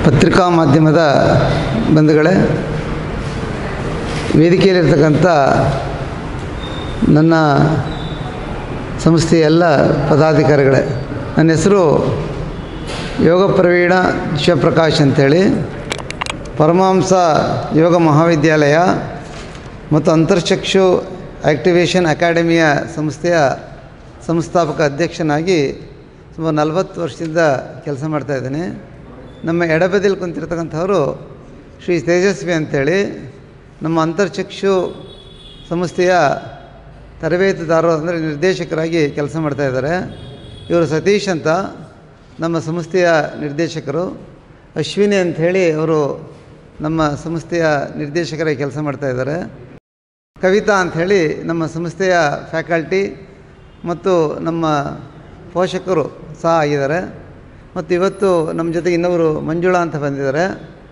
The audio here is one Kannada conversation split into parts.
ಪತ್ರಿಕಾ ಮಾಧ್ಯಮದ ಬಂಧುಗಳೇ ವೇದಿಕೆಯಲ್ಲಿರ್ತಕ್ಕಂಥ ನನ್ನ ಸಂಸ್ಥೆಯ ಎಲ್ಲ ಪದಾಧಿಕಾರಿಗಳೇ ನನ್ನ ಹೆಸರು ಯೋಗ ಪ್ರವೀಣ ಶಿವಪ್ರಕಾಶ್ ಅಂಥೇಳಿ ಪರಮಹಂಸ ಯೋಗ ಮಹಾವಿದ್ಯಾಲಯ ಮತ್ತು ಅಂತರ್ಚಕ್ಷು ಆ್ಯಕ್ಟಿವೇಷನ್ ಅಕಾಡೆಮಿಯ ಸಂಸ್ಥೆಯ ಸಂಸ್ಥಾಪಕ ಅಧ್ಯಕ್ಷನಾಗಿ ಸುಮಾರು ನಲವತ್ತು ವರ್ಷದಿಂದ ಕೆಲಸ ಮಾಡ್ತಾಯಿದ್ದೇನೆ ನಮ್ಮ ಎಡಬದಿಯಲ್ಲಿ ಕುಂತಿರ್ತಕ್ಕಂಥವರು ಶ್ರೀ ತೇಜಸ್ವಿ ಅಂಥೇಳಿ ನಮ್ಮ ಅಂತರ್ಚಕ್ಷು ಸಂಸ್ಥೆಯ ತರಬೇತುದಾರರು ಅಂದರೆ ನಿರ್ದೇಶಕರಾಗಿ ಕೆಲಸ ಮಾಡ್ತಾಯಿದ್ದಾರೆ ಇವರು ಸತೀಶ್ ಅಂತ ನಮ್ಮ ಸಂಸ್ಥೆಯ ನಿರ್ದೇಶಕರು ಅಶ್ವಿನಿ ಅಂಥೇಳಿ ಅವರು ನಮ್ಮ ಸಂಸ್ಥೆಯ ನಿರ್ದೇಶಕರಾಗಿ ಕೆಲಸ ಮಾಡ್ತಾಯಿದ್ದಾರೆ ಕವಿತಾ ಅಂಥೇಳಿ ನಮ್ಮ ಸಂಸ್ಥೆಯ ಫ್ಯಾಕಲ್ಟಿ ಮತ್ತು ನಮ್ಮ ಪೋಷಕರು ಸಹ ಆಗಿದ್ದಾರೆ ಮತ್ತು ಇವತ್ತು ನಮ್ಮ ಜೊತೆಗೆ ಇನ್ನೊಬ್ಬರು ಮಂಜುಳಾ ಅಂತ ಬಂದಿದ್ದಾರೆ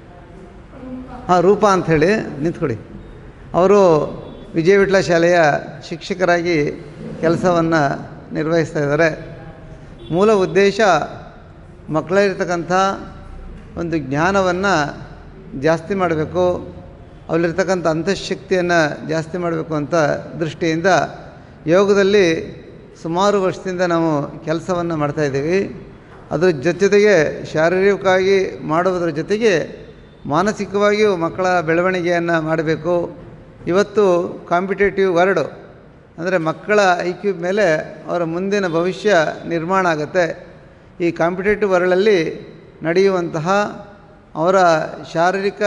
ಹಾಂ ರೂಪಾ ಅಂಥೇಳಿ ನಿಂತ್ಕೊಡಿ ಅವರು ವಿಜಯ ವಿಟ್ಲ ಶಾಲೆಯ ಶಿಕ್ಷಕರಾಗಿ ಕೆಲಸವನ್ನು ನಿರ್ವಹಿಸ್ತಾ ಇದ್ದಾರೆ ಮೂಲ ಉದ್ದೇಶ ಮಕ್ಕಳಲ್ಲಿರ್ತಕ್ಕಂಥ ಒಂದು ಜ್ಞಾನವನ್ನು ಜಾಸ್ತಿ ಮಾಡಬೇಕು ಅವರಲ್ಲಿರ್ತಕ್ಕಂಥ ಅಂತಃಶಕ್ತಿಯನ್ನು ಜಾಸ್ತಿ ಮಾಡಬೇಕು ಅಂತ ದೃಷ್ಟಿಯಿಂದ ಯೋಗದಲ್ಲಿ ಸುಮಾರು ವರ್ಷದಿಂದ ನಾವು ಕೆಲಸವನ್ನು ಮಾಡ್ತಾಯಿದ್ದೀವಿ ಅದರ ಜೊತೆಗೆ ಶಾರೀರಿಕವಾಗಿ ಮಾಡುವುದರ ಜೊತೆಗೆ ಮಾನಸಿಕವಾಗಿಯೂ ಮಕ್ಕಳ ಬೆಳವಣಿಗೆಯನ್ನು ಮಾಡಬೇಕು ಇವತ್ತು ಕಾಂಪಿಟೇಟಿವ್ ವರ್ಡು ಅಂದರೆ ಮಕ್ಕಳ ಐಕ್ಯೂ ಮೇಲೆ ಅವರ ಮುಂದಿನ ಭವಿಷ್ಯ ನಿರ್ಮಾಣ ಆಗುತ್ತೆ ಈ ಕಾಂಪಿಟೇಟಿವ್ ವರ್ಲ್ಡಲ್ಲಿ ನಡೆಯುವಂತಹ ಅವರ ಶಾರೀರಿಕ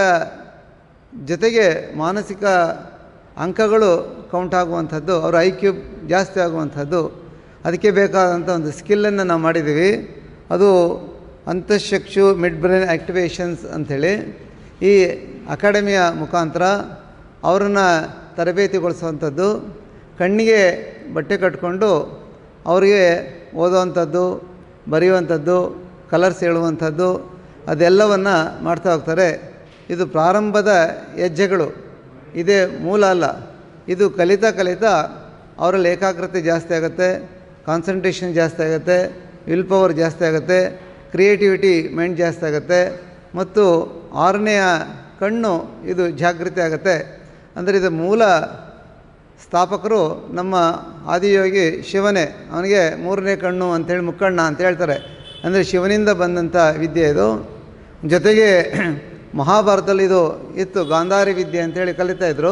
ಜೊತೆಗೆ ಮಾನಸಿಕ ಅಂಕಗಳು ಕೌಂಟ್ ಆಗುವಂಥದ್ದು ಅವರ ಐ ಕ್ಯೂ ಜಾಸ್ತಿ ಆಗುವಂಥದ್ದು ಅದಕ್ಕೆ ಬೇಕಾದಂಥ ಒಂದು ಸ್ಕಿಲ್ಲನ್ನು ನಾವು ಮಾಡಿದ್ದೀವಿ ಅದು ಅಂತಃಶಕ್ಷು ಮಿಡ್ ಬ್ರೈನ್ ಆ್ಯಕ್ಟಿವೇಷನ್ಸ್ ಅಂಥೇಳಿ ಈ ಅಕಾಡೆಮಿಯ ಮುಖಾಂತರ ಅವರನ್ನು ತರಬೇತಿಗೊಳಿಸುವಂಥದ್ದು ಕಣ್ಣಿಗೆ ಬಟ್ಟೆ ಕಟ್ಕೊಂಡು ಅವರಿಗೆ ಓದುವಂಥದ್ದು ಬರೆಯುವಂಥದ್ದು ಕಲರ್ಸ್ ಹೇಳುವಂಥದ್ದು ಅದೆಲ್ಲವನ್ನು ಮಾಡ್ತಾ ಹೋಗ್ತಾರೆ ಇದು ಪ್ರಾರಂಭದ ಹೆಜ್ಜೆಗಳು ಇದೇ ಮೂಲ ಅಲ್ಲ ಇದು ಕಲಿತಾ ಕಲಿತಾ ಅವರಲ್ಲಿ ಏಕಾಗ್ರತೆ ಜಾಸ್ತಿ ಆಗುತ್ತೆ ಕಾನ್ಸಂಟ್ರೇಷನ್ ಜಾಸ್ತಿ ಆಗುತ್ತೆ ವಿಲ್ ಪವರ್ ಜಾಸ್ತಿ ಆಗುತ್ತೆ ಕ್ರಿಯೇಟಿವಿಟಿ ಮೈಂಡ್ ಜಾಸ್ತಿ ಆಗುತ್ತೆ ಮತ್ತು ಆರನೆಯ ಕಣ್ಣು ಇದು ಜಾಗೃತಿ ಆಗುತ್ತೆ ಅಂದರೆ ಇದು ಮೂಲ ಸ್ಥಾಪಕರು ನಮ್ಮ ಆದಿಯೋಗಿ ಶಿವನೇ ಅವನಿಗೆ ಮೂರನೇ ಕಣ್ಣು ಅಂಥೇಳಿ ಮುಕ್ಕಣ್ಣ ಅಂತ ಹೇಳ್ತಾರೆ ಅಂದರೆ ಶಿವನಿಂದ ಬಂದಂಥ ವಿದ್ಯೆ ಇದು ಜೊತೆಗೆ ಮಹಾಭಾರತದಲ್ಲಿ ಇದು ಇತ್ತು ಗಾಂಧಾರಿ ವಿದ್ಯೆ ಅಂಥೇಳಿ ಕಲಿತಾ ಇದ್ದರು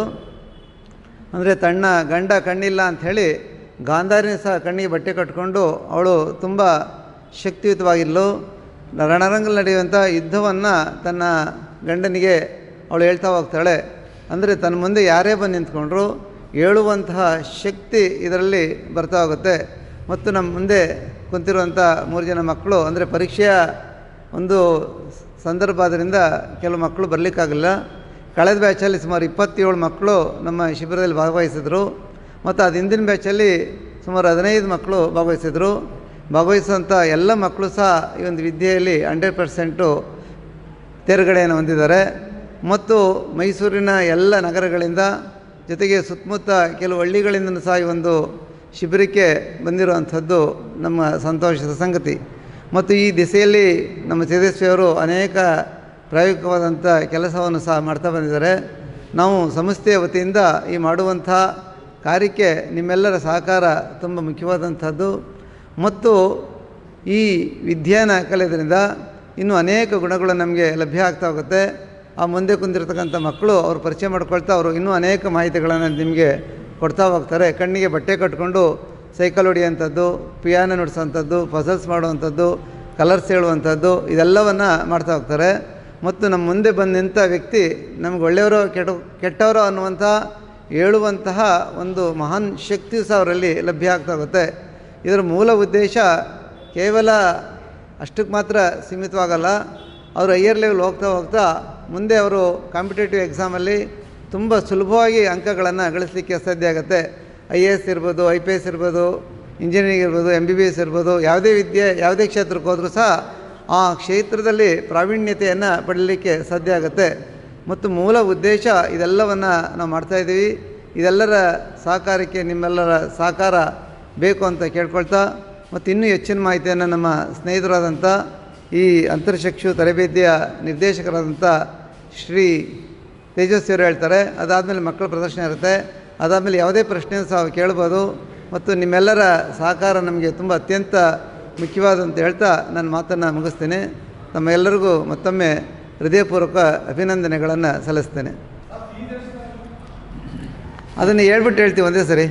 ಅಂದರೆ ತಣ್ಣ ಗಂಡ ಕಣ್ಣಿಲ್ಲ ಅಂಥೇಳಿ ಗಾಂಧಾರಿನ ಸಹ ಕಣ್ಣಿಗೆ ಬಟ್ಟೆ ಕಟ್ಕೊಂಡು ಅವಳು ತುಂಬ ಶಕ್ತಿಯುತವಾಗಿದ್ಲು ರಣರಂಗಲ್ಲಿ ನಡೆಯುವಂಥ ಯುದ್ಧವನ್ನು ತನ್ನ ಗಂಡನಿಗೆ ಅವಳು ಹೇಳ್ತಾ ಹೋಗ್ತಾಳೆ ಅಂದರೆ ತನ್ನ ಮುಂದೆ ಯಾರೇ ಬಂದು ನಿಂತ್ಕೊಂಡ್ರು ಹೇಳುವಂತಹ ಶಕ್ತಿ ಇದರಲ್ಲಿ ಬರ್ತಾ ಹೋಗುತ್ತೆ ಮತ್ತು ನಮ್ಮ ಮುಂದೆ ಕುಂತಿರುವಂಥ ಮೂರು ಜನ ಮಕ್ಕಳು ಅಂದರೆ ಪರೀಕ್ಷೆಯ ಒಂದು ಸಂದರ್ಭ ಆದ್ದರಿಂದ ಕೆಲವು ಮಕ್ಕಳು ಬರಲಿಕ್ಕಾಗಲಿಲ್ಲ ಕಳೆದ ಬ್ಯಾಚಲ್ಲಿ ಸುಮಾರು ಇಪ್ಪತ್ತೇಳು ಮಕ್ಕಳು ನಮ್ಮ ಶಿಬಿರದಲ್ಲಿ ಭಾಗವಹಿಸಿದರು ಮತ್ತು ಅದು ಹಿಂದಿನ ಬ್ಯಾಚಲ್ಲಿ ಸುಮಾರು ಹದಿನೈದು ಮಕ್ಕಳು ಭಾಗವಹಿಸಿದರು ಭಾಗವಹಿಸುವಂಥ ಎಲ್ಲ ಮಕ್ಕಳು ಸಹ ಈ ಒಂದು ವಿದ್ಯೆಯಲ್ಲಿ ಹಂಡ್ರೆಡ್ ಪರ್ಸೆಂಟು ತೇರ್ಗಡೆಯನ್ನು ಹೊಂದಿದ್ದಾರೆ ಮತ್ತು ಮೈಸೂರಿನ ಎಲ್ಲ ನಗರಗಳಿಂದ ಜೊತೆಗೆ ಸುತ್ತಮುತ್ತ ಕೆಲವು ಹಳ್ಳಿಗಳಿಂದ ಸಹ ಈ ಒಂದು ಶಿಬಿರಕ್ಕೆ ಬಂದಿರುವಂಥದ್ದು ನಮ್ಮ ಸಂತೋಷದ ಸಂಗತಿ ಮತ್ತು ಈ ದಿಸೆಯಲ್ಲಿ ನಮ್ಮ ತೇಜಸ್ವಿಯವರು ಅನೇಕ ಪ್ರಾಯೋಗಿಕವಾದಂಥ ಕೆಲಸವನ್ನು ಸಹ ಮಾಡ್ತಾ ಬಂದಿದ್ದಾರೆ ನಾವು ಸಂಸ್ಥೆಯ ವತಿಯಿಂದ ಈ ಮಾಡುವಂಥ ಕಾರ್ಯಕ್ಕೆ ನಿಮ್ಮೆಲ್ಲರ ಸಹಕಾರ ತುಂಬ ಮುಖ್ಯವಾದಂಥದ್ದು ಮತ್ತು ಈ ವಿದ್ಯಾನ ಕಲಿಯೋದ್ರಿಂದ ಇನ್ನೂ ಅನೇಕ ಗುಣಗಳು ನಮಗೆ ಲಭ್ಯ ಆಗ್ತಾ ಹೋಗುತ್ತೆ ಆ ಮುಂದೆ ಕುಂದಿರ್ತಕ್ಕಂಥ ಮಕ್ಕಳು ಅವರು ಪರಿಚಯ ಮಾಡ್ಕೊಳ್ತಾ ಅವರು ಇನ್ನೂ ಅನೇಕ ಮಾಹಿತಿಗಳನ್ನು ನಿಮಗೆ ಕೊಡ್ತಾ ಹೋಗ್ತಾರೆ ಕಣ್ಣಿಗೆ ಬಟ್ಟೆ ಕಟ್ಕೊಂಡು ಸೈಕಲ್ ಹೊಡಿಯೋಂಥದ್ದು ಪಿಯಾನೋ ನುಡಿಸೋವಂಥದ್ದು ಪಸಲ್ಸ್ ಮಾಡುವಂಥದ್ದು ಕಲರ್ಸ್ ಹೇಳುವಂಥದ್ದು ಇದೆಲ್ಲವನ್ನು ಮಾಡ್ತಾ ಹೋಗ್ತಾರೆ ಮತ್ತು ನಮ್ಮ ಮುಂದೆ ಬಂದು ನಿಂತ ವ್ಯಕ್ತಿ ನಮ್ಗೆ ಒಳ್ಳೆಯವರು ಕೆಟ್ಟ ಕೆಟ್ಟವರು ಅನ್ನುವಂಥ ಹೇಳುವಂತಹ ಒಂದು ಮಹಾನ್ ಶಕ್ತಿಯು ಸಹ ಅವರಲ್ಲಿ ಲಭ್ಯ ಆಗ್ತಾ ಹೋಗುತ್ತೆ ಇದರ ಮೂಲ ಉದ್ದೇಶ ಕೇವಲ ಅಷ್ಟಕ್ಕೆ ಮಾತ್ರ ಸೀಮಿತವಾಗಲ್ಲ ಅವರು ಹೈಯರ್ ಲೆವೆಲ್ ಹೋಗ್ತಾ ಹೋಗ್ತಾ ಮುಂದೆ ಅವರು ಕಾಂಪಿಟೇಟಿವ್ ಎಕ್ಸಾಮಲ್ಲಿ ತುಂಬ ಸುಲಭವಾಗಿ ಅಂಕಗಳನ್ನು ಗಳಿಸಲಿಕ್ಕೆ ಸಾಧ್ಯ ಆಗುತ್ತೆ ಐ ಎ ಎಸ್ ಇರ್ಬೋದು ಐ ಪಿ ಎಸ್ ಇರ್ಬೋದು ಇಂಜಿನಿಯರಿಂಗ್ ಇರ್ಬೋದು ಎಮ್ ಬಿ ಬಿ ಎಸ್ ಇರ್ಬೋದು ಯಾವುದೇ ವಿದ್ಯೆ ಯಾವುದೇ ಕ್ಷೇತ್ರಕ್ಕೆ ಹೋದರೂ ಸಹ ಆ ಕ್ಷೇತ್ರದಲ್ಲಿ ಪ್ರಾವೀಣ್ಯತೆಯನ್ನು ಪಡೀಲಿಕ್ಕೆ ಸಾಧ್ಯ ಆಗುತ್ತೆ ಮತ್ತು ಮೂಲ ಉದ್ದೇಶ ಇದೆಲ್ಲವನ್ನು ನಾವು ಮಾಡ್ತಾಯಿದ್ದೀವಿ ಇದೆಲ್ಲರ ಸಹಕಾರಕ್ಕೆ ನಿಮ್ಮೆಲ್ಲರ ಸಹಕಾರ ಬೇಕು ಅಂತ ಕೇಳ್ಕೊಳ್ತಾ ಮತ್ತು ಇನ್ನೂ ಹೆಚ್ಚಿನ ಮಾಹಿತಿಯನ್ನು ನಮ್ಮ ಸ್ನೇಹಿತರಾದಂಥ ಈ ಅಂತರ್ಚಕ್ಷು ತರಬೇತಿಯ ನಿರ್ದೇಶಕರಾದಂಥ ಶ್ರೀ ತೇಜಸ್ವಿಯವರು ಹೇಳ್ತಾರೆ ಅದಾದಮೇಲೆ ಮಕ್ಕಳ ಪ್ರದರ್ಶನ ಇರುತ್ತೆ ಅದಾದಮೇಲೆ ಯಾವುದೇ ಪ್ರಶ್ನೆ ಸಹ ಕೇಳ್ಬೋದು ಮತ್ತು ನಿಮ್ಮೆಲ್ಲರ ಸಹಕಾರ ನಮಗೆ ತುಂಬ ಅತ್ಯಂತ ಮುಖ್ಯವಾದಂತ ಹೇಳ್ತಾ ನನ್ನ ಮಾತನ್ನು ಮುಗಿಸ್ತೇನೆ ತಮ್ಮೆಲ್ಲರಿಗೂ ಮತ್ತೊಮ್ಮೆ ಹೃದಯಪೂರ್ವಕ ಅಭಿನಂದನೆಗಳನ್ನು ಸಲ್ಲಿಸ್ತೇನೆ ಅದನ್ನು ಹೇಳ್ಬಿಟ್ಟು ಹೇಳ್ತೀವಿ ಒಂದೇ ಸರಿ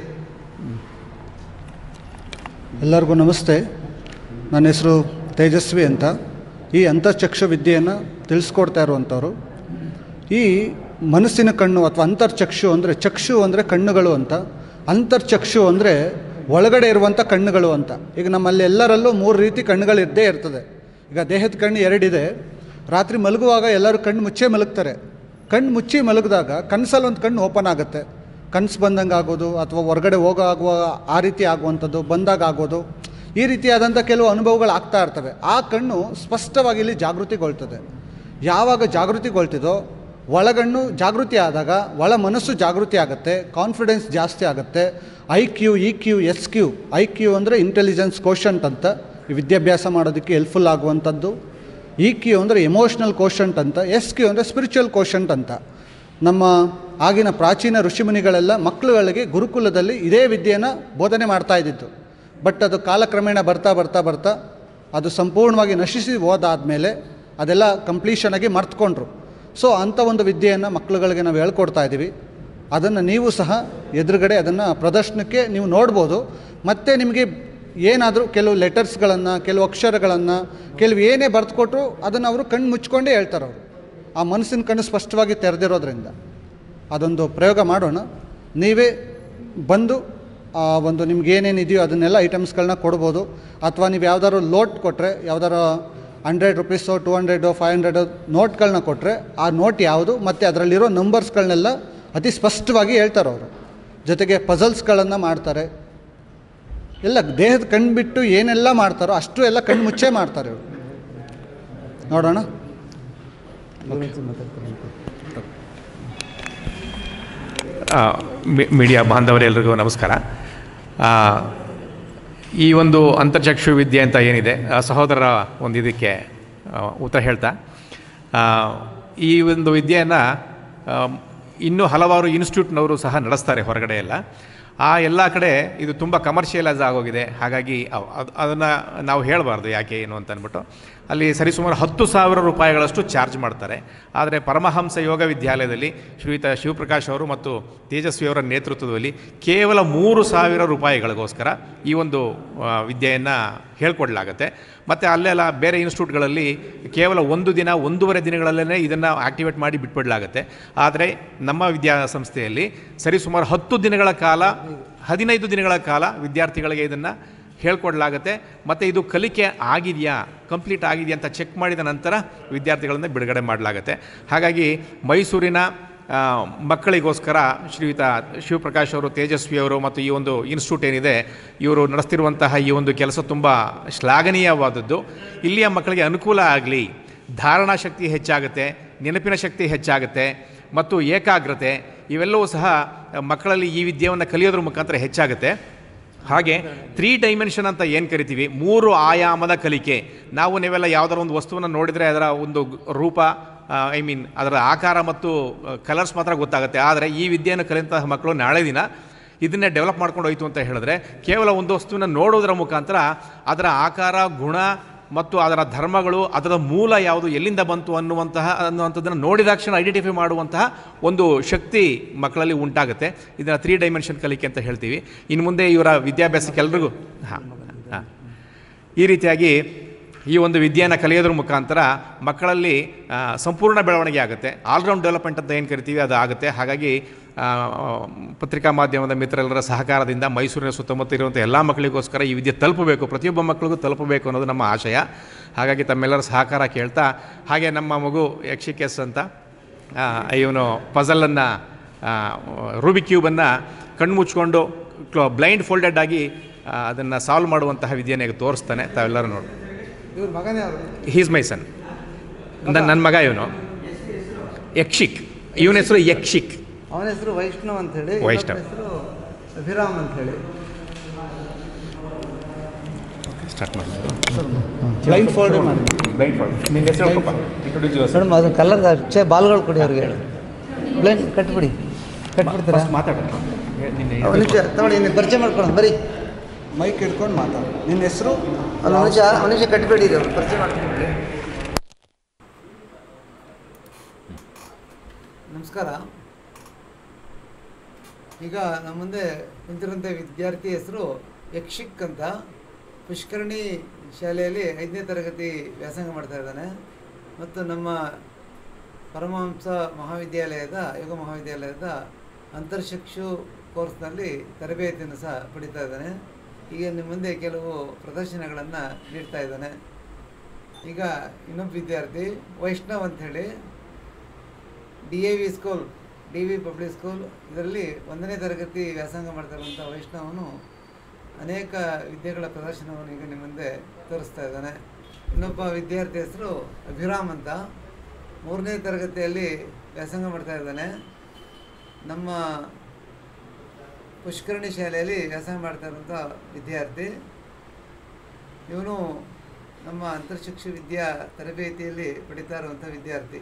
ಎಲ್ಲರಿಗೂ ನಮಸ್ತೆ ನನ್ನ ಹೆಸರು ತೇಜಸ್ವಿ ಅಂತ ಈ ಅಂತರ್ಚಕ್ಷು ವಿದ್ಯೆಯನ್ನು ತಿಳಿಸ್ಕೊಡ್ತಾ ಇರುವಂಥವ್ರು ಈ ಮನಸ್ಸಿನ ಕಣ್ಣು ಅಥವಾ ಅಂತರ್ಚಕ್ಷು ಅಂದರೆ ಚಕ್ಷು ಅಂದರೆ ಕಣ್ಣುಗಳು ಅಂತ ಅಂತರ್ಚಕ್ಷು ಅಂದರೆ ಒಳಗಡೆ ಇರುವಂಥ ಕಣ್ಣುಗಳು ಅಂತ ಈಗ ನಮ್ಮಲ್ಲಿ ಎಲ್ಲರಲ್ಲೂ ಮೂರು ರೀತಿ ಕಣ್ಣುಗಳು ಇದ್ದೇ ಇರ್ತದೆ ಈಗ ದೇಹದ ಕಣ್ಣು ಎರಡಿದೆ ರಾತ್ರಿ ಮಲಗುವಾಗ ಎಲ್ಲರೂ ಕಣ್ಣು ಮುಚ್ಚೇ ಮಲಗ್ತಾರೆ ಕಣ್ಣು ಮುಚ್ಚಿ ಮಲಗಿದಾಗ ಕನಸಲ್ಲಿ ಒಂದು ಕಣ್ಣು ಓಪನ್ ಆಗುತ್ತೆ ಕನಸು ಬಂದಂಗೆ ಆಗೋದು ಅಥವಾ ಹೊರಗಡೆ ಹೋಗೋ ಆಗುವ ಆ ರೀತಿ ಆಗುವಂಥದ್ದು ಬಂದಾಗ ಆಗೋದು ಈ ರೀತಿಯಾದಂಥ ಕೆಲವು ಅನುಭವಗಳು ಆಗ್ತಾ ಇರ್ತವೆ ಆ ಕಣ್ಣು ಸ್ಪಷ್ಟವಾಗಿ ಇಲ್ಲಿ ಜಾಗೃತಿಗೊಳ್ತದೆ ಯಾವಾಗ ಜಾಗೃತಿಗೊಳ್ತಿದೋ ಒಳಗಣ್ಣು ಜಾಗೃತಿ ಆದಾಗ ಒಳ ಮನಸ್ಸು ಜಾಗೃತಿ ಆಗುತ್ತೆ ಕಾನ್ಫಿಡೆನ್ಸ್ ಜಾಸ್ತಿ ಆಗುತ್ತೆ I Q E Q S Q I Q ಅಂದರೆ ಇಂಟೆಲಿಜೆನ್ಸ್ ಕೋಶಂಟ್ ಅಂತ ಈ ವಿದ್ಯಾಭ್ಯಾಸ ಮಾಡೋದಕ್ಕೆ ಹೆಲ್ಪ್ಫುಲ್ ಆಗುವಂಥದ್ದು ಇ ಕ್ಯೂ ಅಂದರೆ ಎಮೋಷ್ನಲ್ ಕೋಶಂಟ್ ಅಂತ ಎಸ್ ಕ್ಯೂ ಅಂದರೆ ಸ್ಪಿರಿಚುವಲ್ ಕೋಶಂಟ್ ಅಂತ ನಮ್ಮ ಆಗಿನ ಪ್ರಾಚೀನ ಋಷಿಮುನಿಗಳೆಲ್ಲ ಮಕ್ಕಳುಗಳಿಗೆ ಗುರುಕುಲದಲ್ಲಿ ಇದೇ ವಿದ್ಯೆಯನ್ನು ಬೋಧನೆ ಮಾಡ್ತಾ ಇದ್ದಿತ್ತು ಬಟ್ ಅದು ಕಾಲಕ್ರಮೇಣ ಬರ್ತಾ ಬರ್ತಾ ಬರ್ತಾ ಅದು ಸಂಪೂರ್ಣವಾಗಿ ನಶಿಸಿ ಹೋದಾದಮೇಲೆ ಅದೆಲ್ಲ ಕಂಪ್ಲೀಷನ್ ಆಗಿ ಮರ್ತ್ಕೊಂಡ್ರು ಸೊ ಅಂಥ ಒಂದು ವಿದ್ಯೆಯನ್ನು ಮಕ್ಕಳುಗಳಿಗೆ ನಾವು ಹೇಳ್ಕೊಡ್ತಾ ಇದ್ದೀವಿ ಅದನ್ನು ನೀವು ಸಹ ಎದುರುಗಡೆ ಅದನ್ನು ಪ್ರದರ್ಶನಕ್ಕೆ ನೀವು ನೋಡ್ಬೋದು ಮತ್ತು ನಿಮಗೆ ಏನಾದರೂ ಕೆಲವು ಲೆಟರ್ಸ್ಗಳನ್ನು ಕೆಲವು ಅಕ್ಷರಗಳನ್ನು ಕೆಲವು ಏನೇ ಬರೆದುಕೊಟ್ರು ಅದನ್ನು ಅವರು ಕಣ್ಣು ಮುಚ್ಕೊಂಡೇ ಹೇಳ್ತಾರೆ ಅವರು ಆ ಮನಸ್ಸಿನ ಕಣ್ಣು ಸ್ಪಷ್ಟವಾಗಿ ತೆರೆದಿರೋದ್ರಿಂದ ಅದೊಂದು ಪ್ರಯೋಗ ಮಾಡೋಣ ನೀವೇ ಬಂದು ಆ ಒಂದು ನಿಮ್ಗೆ ಏನೇನಿದೆಯೋ ಅದನ್ನೆಲ್ಲ ಐಟಮ್ಸ್ಗಳನ್ನ ಕೊಡ್ಬೋದು ಅಥವಾ ನೀವು ಯಾವ್ದಾದ್ರು ಲೋಟ್ ಕೊಟ್ಟರೆ ಯಾವ್ದಾರು hundred rupees two hundred five hundred ನೋಟ್ಗಳನ್ನ ಕೊಟ್ಟರೆ ಆ ನೋಟ್ ಯಾವುದು ಮತ್ತು ಅದರಲ್ಲಿರೋ ನಂಬರ್ಸ್ಗಳನ್ನೆಲ್ಲ ಅತಿ ಸ್ಪಷ್ಟವಾಗಿ ಹೇಳ್ತಾರೆ ಅವರು ಜೊತೆಗೆ ಪಜಲ್ಸ್ಗಳನ್ನು ಮಾಡ್ತಾರೆ ಎಲ್ಲ ದೇಹದ ಕಣ್ಣು ಬಿಟ್ಟು ಏನೆಲ್ಲ ಮಾಡ್ತಾರೋ ಅಷ್ಟು ಎಲ್ಲ ಕಣ್ಣು ಮುಚ್ಚೇ ಮಾಡ್ತಾರೆ ಇವರು ನೋಡೋಣ ಆ, ಮಿ- ಮೀಡಿಯಾ ಬಾಂಧವರೆಲ್ಲರಿಗೂ ನಮಸ್ಕಾರ ಆ, ಈ ಒಂದು ಅಂತರ್ಚಕ್ಷು ವಿದ್ಯೆ ಅಂತ ಏನಿದೆ ಆ ಸಹೋದರರ ಒಂದು ಇದಕ್ಕೆ ಆ, ಉತ್ತರ ಹೇಳ್ತಾ ಆ, ಈ ಒಂದು ವಿದ್ಯೆಯನ್ನು ಇನ್ನೂ ಹಲವಾರು ಇನ್ಸ್ಟಿಟ್ಯೂಟ್ನವರು ಸಹ ನಡೆಸ್ತಾರೆ ಹೊರಗಡೆ ಎಲ್ಲ ಆ ಎಲ್ಲ ಕಡೆ ಇದು ತುಂಬ ಕಮರ್ಷಿಯಲೈಸ್ ಆಗೋಗಿದೆ ಹಾಗಾಗಿ ಅದನ್ನು ನಾವು ಹೇಳಬಾರ್ದು ಯಾಕೆ ಏನು ಅಂತ ಅಂದ್ಬಿಟ್ಟು ಅಲ್ಲಿ ಸರಿಸುಮಾರು ಹತ್ತು ಸಾವಿರ ರೂಪಾಯಿಗಳಷ್ಟು ಚಾರ್ಜ್ ಮಾಡ್ತಾರೆ ಆದರೆ ಪರಮಹಂಸ ಯೋಗ ವಿದ್ಯಾಲಯದಲ್ಲಿ ಶ್ರೀಯುತ ಶಿವಪ್ರಕಾಶ್ ಅವರು ಮತ್ತು ತೇಜಸ್ವಿಯವರ ನೇತೃತ್ವದಲ್ಲಿ ಕೇವಲ ಮೂರು ಸಾವಿರ ರೂಪಾಯಿಗಳಿಗೋಸ್ಕರ ಈ ಒಂದು ವಿದ್ಯೆಯನ್ನು ಹೇಳ್ಕೊಡ್ಲಾಗತ್ತೆ ಮತ್ತು ಅಲ್ಲೆಲ್ಲ ಬೇರೆ ಇನ್ಸ್ಟಿಟ್ಯೂಟ್ಗಳಲ್ಲಿ ಕೇವಲ ಒಂದು ದಿನ ಒಂದೂವರೆ ದಿನಗಳಲ್ಲೇ ಇದನ್ನು ಆಕ್ಟಿವೇಟ್ ಮಾಡಿ ಬಿಟ್ಬಿಡಲಾಗತ್ತೆ ಆದರೆ ನಮ್ಮ ವಿದ್ಯಾಸಂಸ್ಥೆಯಲ್ಲಿ ಸರಿಸುಮಾರು ಹತ್ತು ದಿನಗಳ ಕಾಲ ಹದಿನೈದು ದಿನಗಳ ಕಾಲ ವಿದ್ಯಾರ್ಥಿಗಳಿಗೆ ಇದನ್ನು ಹೇಳ್ಕೊಡ್ಲಾಗತ್ತೆ ಮತ್ತು ಇದು ಕಲಿಕೆ ಆಗಿದೆಯಾ ಕಂಪ್ಲೀಟ್ ಆಗಿದೆಯಾ ಅಂತ ಚೆಕ್ ಮಾಡಿದ ನಂತರ ವಿದ್ಯಾರ್ಥಿಗಳನ್ನು ಬಿಡುಗಡೆ ಮಾಡಲಾಗತ್ತೆ ಹಾಗಾಗಿ ಮೈಸೂರಿನ ಆ, ಮಕ್ಕಳಿಗೋಸ್ಕರ ಶ್ರೀಯುತ ಶಿವಪ್ರಕಾಶ್ ಅವರು ತೇಜಸ್ವಿ ಅವರು ಮತ್ತು ಈ ಒಂದು ಇನ್ಸ್ಟಿಟ್ಯೂಟ್ ಏನಿದೆ ಇವರು ನಡೆಸ್ತಿರುವಂತಹ ಈ ಒಂದು ಕೆಲಸ ತುಂಬ ಶ್ಲಾಘನೀಯವಾದದ್ದು ಇಲ್ಲಿಯ ಮಕ್ಕಳಿಗೆ ಅನುಕೂಲ ಆಗಲಿ ಧಾರಣಾ ಶಕ್ತಿ ಹೆಚ್ಚಾಗುತ್ತೆ ನೆನಪಿನ ಶಕ್ತಿ ಹೆಚ್ಚಾಗುತ್ತೆ ಮತ್ತು ಏಕಾಗ್ರತೆ ಇವೆಲ್ಲವೂ ಸಹ ಮಕ್ಕಳಲ್ಲಿ ಈ ವಿದ್ಯೆಯನ್ನು ಕಲಿಯೋದ್ರ ಮುಖಾಂತರ ಹೆಚ್ಚಾಗುತ್ತೆ ಹಾಗೆ ತ್ರೀ ಡೈಮೆನ್ಷನ್ ಅಂತ ಏನು ಕರಿತೀವಿ ಮೂರು ಆಯಾಮದ ಕಲಿಕೆ ನಾವು ನೀವೆಲ್ಲ ಯಾವುದಾರ ಒಂದು ವಸ್ತುವನ್ನು ನೋಡಿದರೆ ಅದರ ಒಂದು ರೂಪ ಐ ಮೀನ್ ಅದರ ಆಕಾರ ಮತ್ತು ಕಲರ್ಸ್ ಮಾತ್ರ ಗೊತ್ತಾಗುತ್ತೆ ಆದರೆ ಈ ವಿದ್ಯೆಯನ್ನು ಕಲಿಯುವಂತಹ ಮಕ್ಕಳು ನಾಳೆ ದಿನ ಇದನ್ನೇ ಡೆವಲಪ್ ಮಾಡ್ಕೊಂಡು ಹೋಯ್ತು ಅಂತ ಹೇಳಿದ್ರೆ ಕೇವಲ ಒಂದು ವಸ್ತುವಿನ ನೋಡೋದರ ಮುಖಾಂತರ ಅದರ ಆಕಾರ ಗುಣ ಮತ್ತು ಅದರ ಧರ್ಮಗಳು ಅದರ ಮೂಲ ಯಾವುದು ಎಲ್ಲಿಂದ ಬಂತು ಅನ್ನುವಂತಹ ಅನ್ನುವಂಥದ್ದನ್ನು ನೋಡಿದಾಕ್ಷಣ ಐಡೆಂಟಿಫೈ ಮಾಡುವಂತಹ ಒಂದು ಶಕ್ತಿ ಮಕ್ಕಳಲ್ಲಿ ಉಂಟಾಗುತ್ತೆ ಇದನ್ನು ತ್ರೀ ಡೈಮೆನ್ಷನ್ ಕಲಿಕೆ ಅಂತ ಹೇಳ್ತೀವಿ ಇನ್ನು ಮುಂದೆ ಇವರ ವಿದ್ಯಾಭ್ಯಾಸಕ್ಕೆ ಎಲ್ರಿಗೂ ಹಾಂ ಹಾಂ ಈ ರೀತಿಯಾಗಿ ಈ ಒಂದು ವಿದ್ಯೆಯನ್ನು ಕಲಿಯೋದ್ರ ಮುಖಾಂತರ ಮಕ್ಕಳಲ್ಲಿ ಆ, ಸಂಪೂರ್ಣ ಬೆಳವಣಿಗೆ ಆಗುತ್ತೆ ಆಲ್ರೌಂಡ್ ಡೆವಲಪ್ಮೆಂಟ್ ಅಂತ ಏನು ಕರಿತೀವಿ ಅದು ಆಗುತ್ತೆ ಹಾಗಾಗಿ ಆ, ಪತ್ರಿಕಾ ಮಾಧ್ಯಮದ ಮಿತ್ರರೆಲ್ಲರ ಸಹಕಾರದಿಂದ ಮೈಸೂರಿನ ಸುತ್ತಮುತ್ತ ಇರುವಂಥ ಎಲ್ಲ ಮಕ್ಕಳಿಗೋಸ್ಕರ ಈ ವಿದ್ಯೆ ತಲುಪಬೇಕು ಪ್ರತಿಯೊಬ್ಬ ಮಕ್ಕಳಿಗೂ ತಲುಪಬೇಕು ಅನ್ನೋದು ನಮ್ಮ ಆಶಯ ಹಾಗಾಗಿ ತಮ್ಮೆಲ್ಲರ ಸಹಕಾರ ಕೇಳ್ತಾ ಹಾಗೆ ನಮ್ಮ ಮಗು ಯಕ್ಷಿಕೆಸ್ ಅಂತ ಆ, ಇವನು ಪಜಲನ್ನು ರೂಬಿ ಕ್ಯೂಬನ್ನು ಕಣ್ಣು ಮುಚ್ಕೊಂಡು ಕ್ಲೋ ಬ್ಲೈಂಡ್ ಫೋಲ್ಡೆಡ್ ಆಗಿ ಅದನ್ನು ಸಾಲ್ವ್ ಮಾಡುವಂತಹ ವಿದ್ಯೆಯನ್ನು ಈಗ ತೋರಿಸ್ತಾನೆ ತಾವೆಲ್ಲರೂ ನೋಡಿ ಇವ್ರ ಮಗನೇ ಅವರು ಹೀಸ್ ಮೈ ಸನ್ ನನ್ನ ನನ್ನ ಮಗ ಇವನು ಯಕ್ಷಿಕ್ ಇವನ ಹೆಸರು ಯಕ್ಷಿಕ್ ಅವನ ಹೆಸರು ವೈಷ್ಣವ್ ಅಂತ ಹೇಳಿ ವೈಷ್ಣವ್. ಹೆಸರು ಅಭಿರಾಮ್ ಅಂತ ಹೇಳಿ ಸ್ಟಾರ್ಟ್ ಮಾಡಿ ಬ್ಲೈಂಡ್ ಫೋಲ್ಡ್ ಮಾಡಿ ನಿನ್ನ ಹೆಸರು ಇಂಟ್ರೊಡ್ಯೂಸ್ ಮೇಡಮ್ ಅದು ಕಲರ್ ಅಚ್ಚೆ ಬಾಲ್ಗಳು ಕೊಡಿ ಅವ್ರಿಗೆ ಬ್ಲೈಂಡ್ ಕಟ್ಬಿಡಿ ಕಟ್ಬಿಡ್ತೀರಾ ಮಾತಾಡೋಣ ನಿನ್ನೆ ಒಂದು ನಿಮಿಷ ತಗೊಳ್ಳಿ ನೀವು ಪರಿಚಯ ಮಾಡ್ಕೊಳ್ಳೋಣ ಬರೀ ಮೈಕ್ ಹಿಡ್ಕೊಂಡು ಮಾತಾಡು ನಿನ್ನ ಹೆಸರು ಒಂದು ನಿಮಿಷ ಒಂದು ನಿಮಿಷ ಕಟ್ಬೇಡಿ ಇದು ಪರಿಚಯ ಮಾಡ್ಕೊಂಡ್ಬಿಡಿ ನಮಸ್ಕಾರ ಈಗ ನಮ್ಮ ಮುಂದೆ ನಿಂತಿರುವಂಥ ವಿದ್ಯಾರ್ಥಿ ಹೆಸರು ಯಕ್ಷಿಕ್ ಅಂತ ಪುಷ್ಕರಣಿ ಶಾಲೆಯಲ್ಲಿ ಐದನೇ ತರಗತಿ ವ್ಯಾಸಂಗ ಮಾಡ್ತಾ ಇದ್ದಾನೆ ಮತ್ತು ನಮ್ಮ ಪರಮಹಂಸ ಮಹಾವಿದ್ಯಾಲಯದ ಯೋಗ ಮಹಾವಿದ್ಯಾಲಯದ ಅಂತರ್ಶಿಕ್ಷು ಕೋರ್ಸ್ನಲ್ಲಿ ತರಬೇತಿಯನ್ನು ಸಹ ಪಡಿತಾ ಇದ್ದಾನೆ ಈಗ ನಿಮ್ಮ ಮುಂದೆ ಕೆಲವು ಪ್ರದರ್ಶನಗಳನ್ನು ನೀಡ್ತಾ ಇದ್ದಾನೆ ಈಗ ಇನ್ನೊಬ್ಬ ವಿದ್ಯಾರ್ಥಿ ವೈಷ್ಣವ್ ಅಂಥೇಳಿ D A V school D V public school ಇದರಲ್ಲಿ ಒಂದನೇ ತರಗತಿ ವ್ಯಾಸಂಗ ಮಾಡ್ತಾ ಇರುವಂಥ ವೈಷ್ಣವನು ಅನೇಕ ವಿದ್ಯೆಗಳ ಪ್ರದರ್ಶನವನ್ನು ಈಗ ನಿಮ್ಮ ಮುಂದೆ ತೋರಿಸ್ತಾ ಇದ್ದಾನೆ ಇನ್ನೊಬ್ಬ ವಿದ್ಯಾರ್ಥಿ ಹೆಸರು ಅಭಿರಾಮ್ ಅಂತ ಮೂರನೇ ತರಗತಿಯಲ್ಲಿ ವ್ಯಾಸಂಗ ಮಾಡ್ತಾ ಇದ್ದಾನೆ ನಮ್ಮ ಪುಷ್ಕರಣಿ ಶಾಲೆಯಲ್ಲಿ ವ್ಯಾಸಂಗ ಮಾಡ್ತಾ ಇರುವಂಥ ವಿದ್ಯಾರ್ಥಿ ಇವನು ನಮ್ಮ ಅಂತರ್ಶಿಕ್ಷು ವಿದ್ಯಾ ತರಬೇತಿಯಲ್ಲಿ ಪಡಿತಾ ಇರುವಂಥ ವಿದ್ಯಾರ್ಥಿ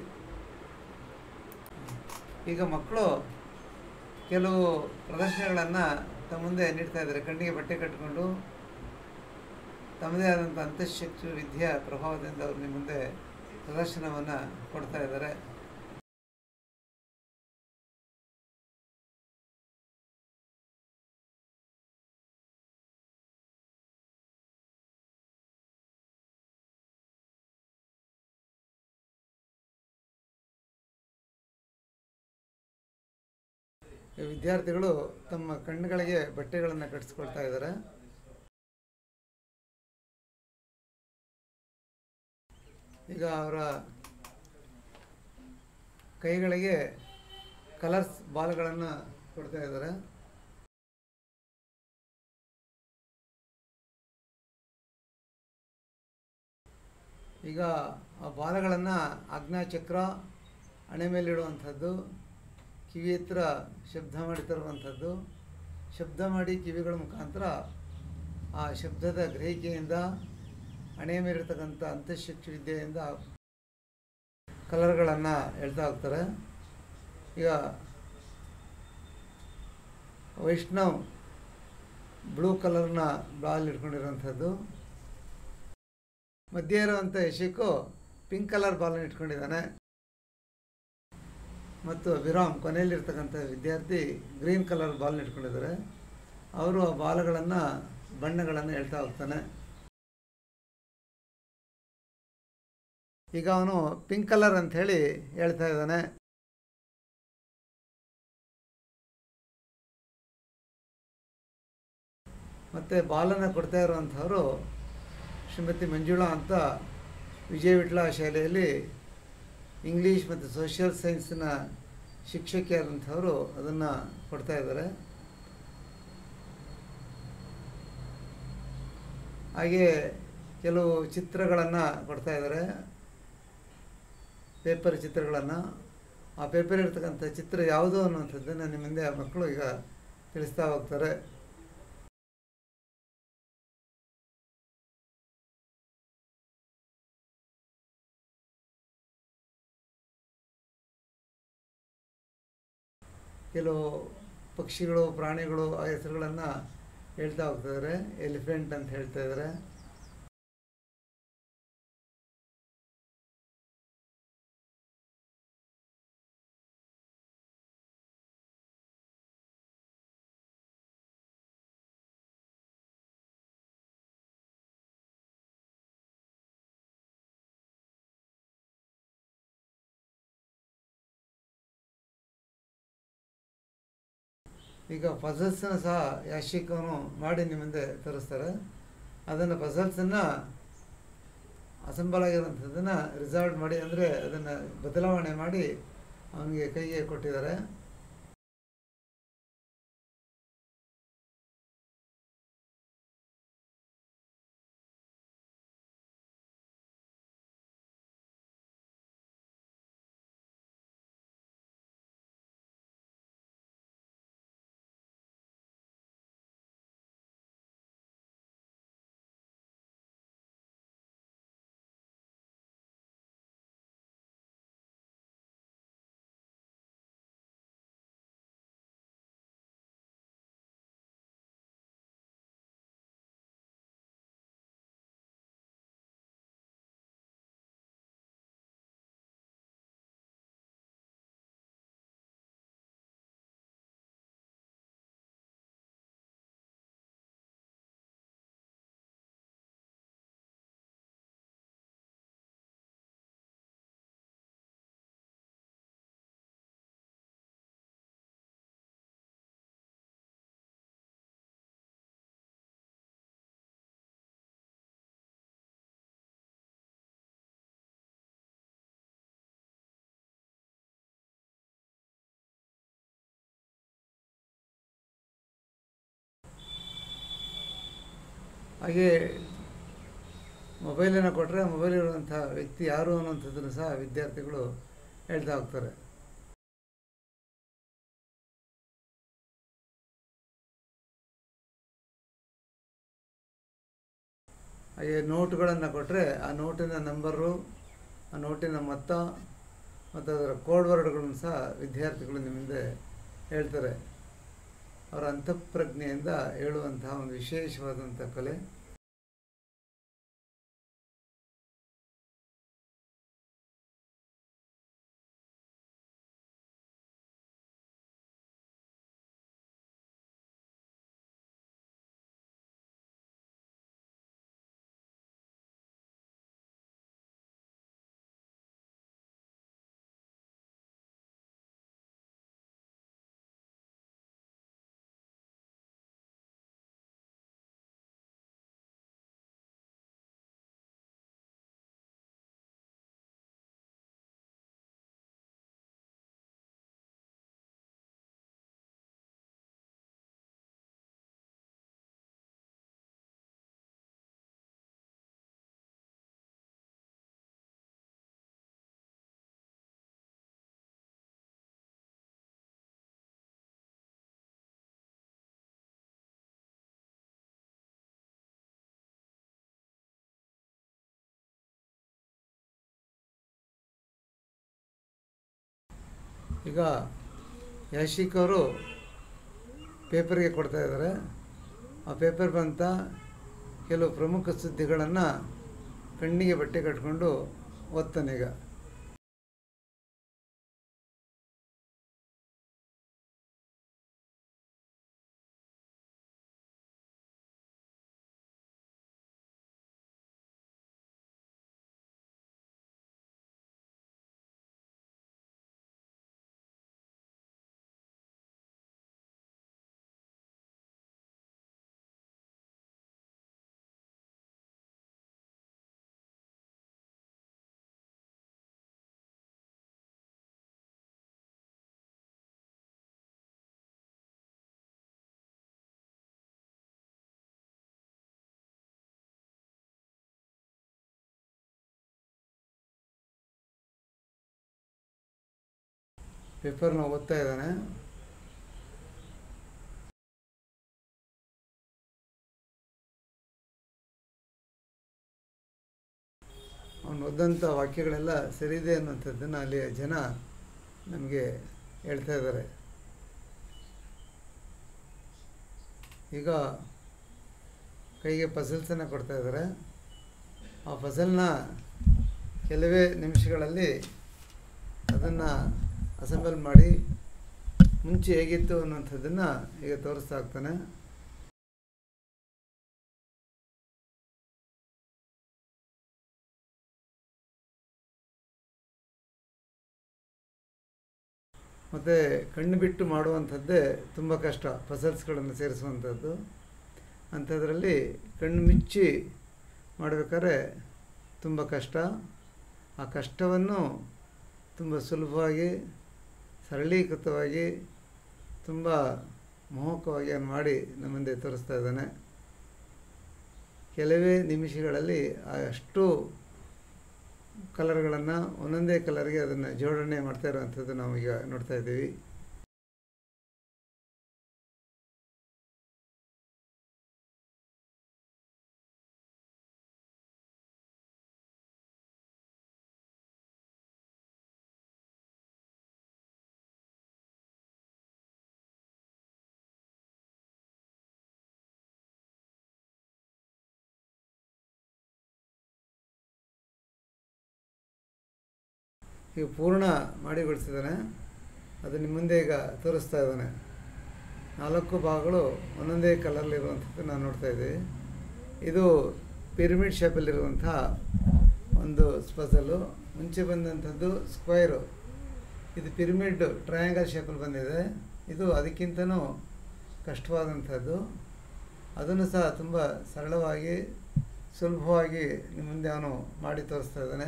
ಈಗ ಮಕ್ಕಳು ಕೆಲವು ಪ್ರದರ್ಶನಗಳನ್ನು ತಮ್ಮ ಮುಂದೆ ನೀಡ್ತಾ ಇದ್ದಾರೆ ಕಣ್ಣಿಗೆ ಬಟ್ಟೆ ಕಟ್ಟಿಕೊಂಡು ತಮ್ಮದೇ ಆದಂಥ ಅಂತಃಶಿಕ್ಷು ವಿದ್ಯಾ ಪ್ರಭಾವದಿಂದ ಅವರು ನಿಮ್ಮ ಮುಂದೆ ಪ್ರದರ್ಶನವನ್ನು ಕೊಡ್ತಾ ಇದ್ದಾರೆ ಈ ವಿದ್ಯಾರ್ಥಿಗಳು ತಮ್ಮ ಕಣ್ಣುಗಳಿಗೆ ಬಟ್ಟೆಗಳನ್ನು ಕಟ್ಟಿಸ್ಕೊಳ್ತಾ ಇದ್ದಾರೆ ಈಗ ಅವರ ಕೈಗಳಿಗೆ ಕಲರ್ಸ್ ಬಾಲ್ಗಳನ್ನು ಕೊಡ್ತಾ ಇದ್ದಾರೆ ಈಗ ಆ ಬಾಲಗಳನ್ನು ಆಜ್ಞಾಚಕ್ರ ಹಣೆ ಮೇಲಿಡುವಂಥದ್ದು ಕಿವಿ ಹತ್ರ ಶಬ್ದ ಮಾಡಿ ತರುವಂಥದ್ದು ಶಬ್ದ ಮಾಡಿ ಕಿವಿಗಳ ಮುಖಾಂತರ ಆ ಶಬ್ದದ ಗ್ರಹಿಕೆಯಿಂದ ಹಣೆ ಮೇಲಿರ್ತಕ್ಕಂಥ ಅಂತಃಶಿಕ್ಷು ವಿದ್ಯೆಯಿಂದ ಕಲರ್ಗಳನ್ನು ಹೇಳ್ತಾ ಹೋಗ್ತಾರೆ ಈಗ ವೈಷ್ಣವ್ ಬ್ಲೂ ಕಲರ್ನ ಬಾಲ್ ಇಟ್ಕೊಂಡಿರೋಂಥದ್ದು ಮಧ್ಯೆ ಇರುವಂಥ ಯಶಿಕು ಪಿಂಕ್ ಕಲರ್ ಬಾಲನ್ನು ಇಟ್ಕೊಂಡಿದ್ದಾನೆ ಮತ್ತು ಅಭಿರಾಮ್ ಕೊನೆಯಲ್ಲಿರ್ತಕ್ಕಂಥ ವಿದ್ಯಾರ್ಥಿ ಗ್ರೀನ್ ಕಲರ್ ಬಾಲ್ನ ಇಟ್ಕೊಂಡಿದ್ದಾರೆ ಅವರು ಆ ಬಾಲಗಳನ್ನು ಬಣ್ಣಗಳನ್ನು ಹೇಳ್ತಾ ಹೋಗ್ತಾನೆ ಈಗ ಅವನು ಪಿಂಕ್ ಕಲರ್ ಅಂತ ಹೇಳಿ ಹೇಳ್ತಾ ಇದ್ದಾನೆ ಮತ್ತು ಬಾಲನ್ನು ಕೊಡ್ತಾ ಇರುವಂಥವರು ಶ್ರೀಮತಿ ಮಂಜುಳಾ ಅಂತ ವಿಜಯ ವಿಟ್ಲ ಶಾಲೆಯಲ್ಲಿ ಇಂಗ್ಲೀಷ್ ಮತ್ತು ಸೋಷಿಯಲ್ ಸೈನ್ಸಿನ ಶಿಕ್ಷಕಿಯಾದಂಥವರು ಅದನ್ನು ಕೊಡ್ತಾ ಇದ್ದಾರೆ ಹಾಗೆ ಕೆಲವು ಚಿತ್ರಗಳನ್ನು ಕೊಡ್ತಾ ಇದ್ದಾರೆ ಪೇಪರ್ ಚಿತ್ರಗಳನ್ನು ಆ ಪೇಪರ್ ಇರ್ತಕ್ಕಂಥ ಚಿತ್ರ ಯಾವುದು ಅನ್ನುವಂಥದ್ದನ್ನು ನಿಮ್ಮ ಮುಂದೆ ಆ ಮಕ್ಕಳು ಈಗ ತಿಳಿಸ್ತಾ ಹೋಗ್ತಾರೆ ಕೆಲವು ಪಕ್ಷಿಗಳು ಪ್ರಾಣಿಗಳು ಆ ಹೆಸರುಗಳನ್ನು ಹೇಳ್ತಾ ಹೋಗ್ತಿದ್ದಾರೆ ಎಲಿಫೆಂಟ್ ಅಂತ ಹೇಳ್ತಾ ಇದ್ದಾರೆ ಈಗ ಪಜಲ್ಸನ್ನು ಸಹ ಯಾಶಿಕವನು ಮಾಡಿ ನಿಮ್ಮ ಮುಂದೆ ತೋರಿಸ್ತಾರೆ ಅದನ್ನು ಪಜಲ್ಸನ್ನು ಅಸೆಂಬಲ್ ಆಗಿರೋಂಥದ್ದನ್ನು ರಿಸಾಲ್ಟ್ ಮಾಡಿ ಅಂದರೆ ಅದನ್ನು ಬದಲಾವಣೆ ಮಾಡಿ ಅವನಿಗೆ ಕೈಗೆ ಕೊಟ್ಟಿದ್ದಾರೆ ಹಾಗೆ ಮೊಬೈಲನ್ನು ಕೊಟ್ಟರೆ ಮೊಬೈಲ್ ಇರುವಂಥ ವ್ಯಕ್ತಿ ಯಾರು ಅನ್ನುವಂಥದ್ದನ್ನು ಸಹ ವಿದ್ಯಾರ್ಥಿಗಳು ಹೇಳ್ತಾ ಹೋಗ್ತಾರೆ ಹಾಗೆ ನೋಟುಗಳನ್ನು ಕೊಟ್ಟರೆ ಆ ನೋಟಿನ ನಂಬರು ಆ ನೋಟಿನ ಮೊತ್ತ ಮತ್ತು ಅದರ ಕೋಡ್ ವರ್ಡ್ಗಳನ್ನು ಸಹ ವಿದ್ಯಾರ್ಥಿಗಳು ನಿಮ್ಮ ಮುಂದೆ ಹೇಳ್ತಾರೆ ಅವರ ಅಂತಃಪ್ರಜ್ಞೆಯಿಂದ ಹೇಳುವಂತಹ ಒಂದು ವಿಶೇಷವಾದಂಥ ಕಲೆ ಈಗ ಯಾಶಿಕ್ ಅವರು ಪೇಪರ್ಗೆ ಕೊಡ್ತಾ ಇದ್ದಾರೆ ಆ ಪೇಪರ್ ಬಂತ ಕೆಲವು ಪ್ರಮುಖ ಸುದ್ದಿಗಳನ್ನು ಕಣ್ಣಿಗೆ ಬಟ್ಟೆ ಕಟ್ಕೊಂಡು ಓದ್ತಾನೀಗ ಪೇಪರ್ನ ಓದ್ತಾ ಇದ್ದಾನೆ ಅವನು ಓದಂಥ ವಾಕ್ಯಗಳೆಲ್ಲ ಸರಿದೆ ಅನ್ನುವಂಥದ್ದನ್ನು ಅಲ್ಲಿಯ ಜನ ನಮಗೆ ಹೇಳ್ತಾ ಇದ್ದಾರೆ ಈಗ ಕೈಗೆ ಪಸಲ್ಸನ್ನು ಕೊಡ್ತಾ ಇದ್ದಾರೆ ಆ ಫಸಲ್ನ ಕೆಲವೇ ನಿಮಿಷಗಳಲ್ಲಿ ಅದನ್ನು ಅಸೆಂಬಲ್ ಮಾಡಿ ಮುಂಚೆ ಹೇಗಿತ್ತು ಅನ್ನುವಂಥದ್ದನ್ನು ಈಗ ತೋರಿಸ್ತಾ ಹೋಗ್ತಾನೆ ಮತ್ತು ಕಣ್ಣು ಬಿಟ್ಟು ಮಾಡುವಂಥದ್ದೇ ತುಂಬ ಕಷ್ಟ ಫಸಲ್ಸ್ಗಳನ್ನು ಸೇರಿಸುವಂಥದ್ದು ಅಂಥದ್ರಲ್ಲಿ ಕಣ್ಣು ಮುಚ್ಚಿ ಮಾಡಬೇಕಾದ್ರೆ ತುಂಬ ಕಷ್ಟ ಆ ಕಷ್ಟವನ್ನು ತುಂಬ ಸುಲಭವಾಗಿ ಸರಳೀಕೃತವಾಗಿ ತುಂಬ ಮೋಹಕವಾಗಿ ಅವ್ನು ಮಾಡಿ ನಮ್ಮ ಮುಂದೆ ತೋರಿಸ್ತಾ ಇದ್ದಾನೆ ಕೆಲವೇ ನಿಮಿಷಗಳಲ್ಲಿ ಆ ಅಷ್ಟು ಕಲರ್ಗಳನ್ನು ಒಂದೊಂದೇ ಕಲರ್ಗೆ ಅದನ್ನು ಜೋಡಣೆ ಮಾಡ್ತಾ ಇರುವಂಥದ್ದು ನಾವು ಈಗ ನೋಡ್ತಾ ಇದ್ದೀವಿ ಈಗ ಪೂರ್ಣ ಮಾಡಿಗೊಳಿಸಿದ್ದಾನೆ ಅದು ನಿಮ್ಮ ಮುಂದೆ ಈಗ ತೋರಿಸ್ತಾ ಇದ್ದಾನೆ ನಾಲ್ಕು ಭಾಗಗಳು ಒಂದೊಂದೇ ಕಲರ್ಲಿರುವಂಥದ್ದು ನಾವು ನೋಡ್ತಾ ಇದ್ದೀವಿ ಇದು ಪಿರಮಿಡ್ ಶೇಪಲ್ಲಿರುವಂಥ ಒಂದು ಸ್ಪಜಲು ಮುಂಚೆ ಬಂದಂಥದ್ದು ಸ್ಕ್ವೈರು ಇದು ಪಿರಮಿಡ್ ಟ್ರಯಾಂಗಲ್ ಶೇಪಲ್ಲಿ ಬಂದಿದೆ ಇದು ಅದಕ್ಕಿಂತನೂ ಕಷ್ಟವಾದಂಥದ್ದು ಅದನ್ನು ಸಹ ತುಂಬ ಸರಳವಾಗಿ ಸುಲಭವಾಗಿ ನಿಮ್ಮ ಮುಂದೆ ಅವನು ಮಾಡಿ ತೋರಿಸ್ತಾ ಇದ್ದಾನೆ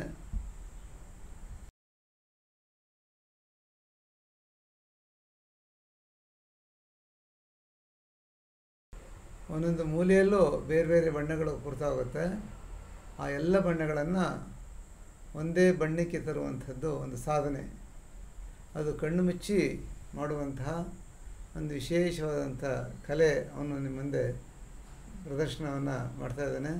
ಒಂದೊಂದು ಮೂಲೆಯಲ್ಲೂ ಬೇರೆ ಬೇರೆ ಬಣ್ಣಗಳು ಕೂರ್ತಾ ಹೋಗುತ್ತೆ ಆ ಎಲ್ಲ ಬಣ್ಣಗಳನ್ನು ಒಂದೇ ಬಣ್ಣಕ್ಕೆ ತರುವಂಥದ್ದು ಒಂದು ಸಾಧನೆ ಅದು ಕಣ್ಣು ಮುಚ್ಚಿ ಮಾಡುವಂತಹ ಒಂದು ವಿಶೇಷವಾದಂಥ ಕಲೆ ಅವನು ನಿಮ್ಮ ಮುಂದೆ ಪ್ರದರ್ಶನವನ್ನು ಮಾಡ್ತಾ ಇದ್ದಾನೆ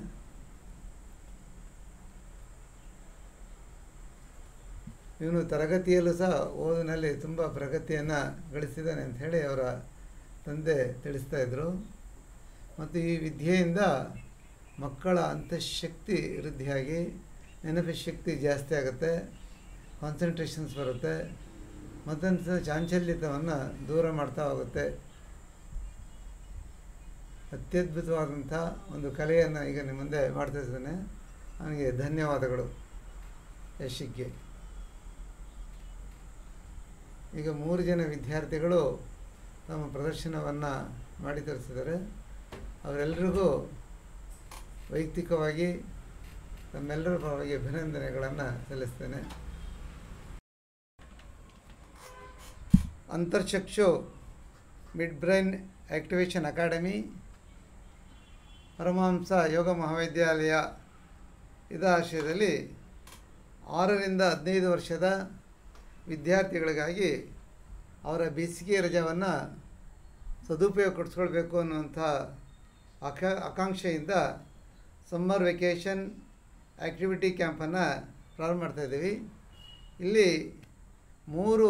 ಇವನು ತರಗತಿಯಲ್ಲೂ ಸಹ ಓದಿನಲ್ಲಿ ತುಂಬ ಪ್ರಗತಿಯನ್ನು ಗಳಿಸಿದ್ದಾನೆ ಅಂತ ಹೇಳಿ ಅವರ ತಂದೆ ತಿಳಿಸ್ತಾ ಇದ್ದರು ಮತ್ತು ಈ ವಿದ್ಯೆಯಿಂದ ಮಕ್ಕಳ ಅಂತಃಶಕ್ತಿ ವೃದ್ಧಿಯಾಗಿ ನೆನಪು ಶಕ್ತಿ ಜಾಸ್ತಿ ಆಗುತ್ತೆ ಕಾನ್ಸಂಟ್ರೇಷನ್ಸ್ ಬರುತ್ತೆ ಮತ್ತೊಂದು ಚಾಂಚಲ್ಯತವನ್ನು ದೂರ ಮಾಡ್ತಾ ಹೋಗುತ್ತೆ ಅತ್ಯದ್ಭುತವಾದಂಥ ಒಂದು ಕಲೆಯನ್ನು ಈಗ ನಿಮ್ಮ ಮುಂದೆ ಮಾಡ್ತಾ ಇದ್ದೇನೆ ನನಗೆ ಧನ್ಯವಾದಗಳು ಯಶಕ್ಕೆ ಈಗ ಮೂರು ಜನ ವಿದ್ಯಾರ್ಥಿಗಳು ತಮ್ಮ ಪ್ರದರ್ಶನವನ್ನು ಮಾಡಿ ತೋರಿಸಿದ್ದಾರೆ ಅವರೆಲ್ಲರಿಗೂ ವೈಯಕ್ತಿಕವಾಗಿ ತಮ್ಮೆಲ್ಲರ ಪರವಾಗಿ ಅಭಿನಂದನೆಗಳನ್ನು ಸಲ್ಲಿಸ್ತೇನೆ Antarchakshu mid brain activation academy Paramahamsa Yoga Mahavidyalaya ಇದರ ಆಶ್ರಯದಲ್ಲಿ ಆರರಿಂದ ಹದಿನೈದು ವರ್ಷದ ವಿದ್ಯಾರ್ಥಿಗಳಿಗಾಗಿ ಅವರ ಬೇಸಿಗೆ ರಜವನ್ನು ಸದುಪಯೋಗಪಡಿಸ್ಕೊಳ್ಬೇಕು ಅನ್ನುವಂಥ ಆಕ ಆಕಾಂಕ್ಷೆಯಿಂದ ಸಮ್ಮರ್ ವೆಕೇಷನ್ ಆ್ಯಕ್ಟಿವಿಟಿ ಕ್ಯಾಂಪನ್ನು ಪ್ರಾರಂಭ ಮಾಡ್ತಾಯಿದ್ದೀವಿ ಇಲ್ಲಿ ಮೂರು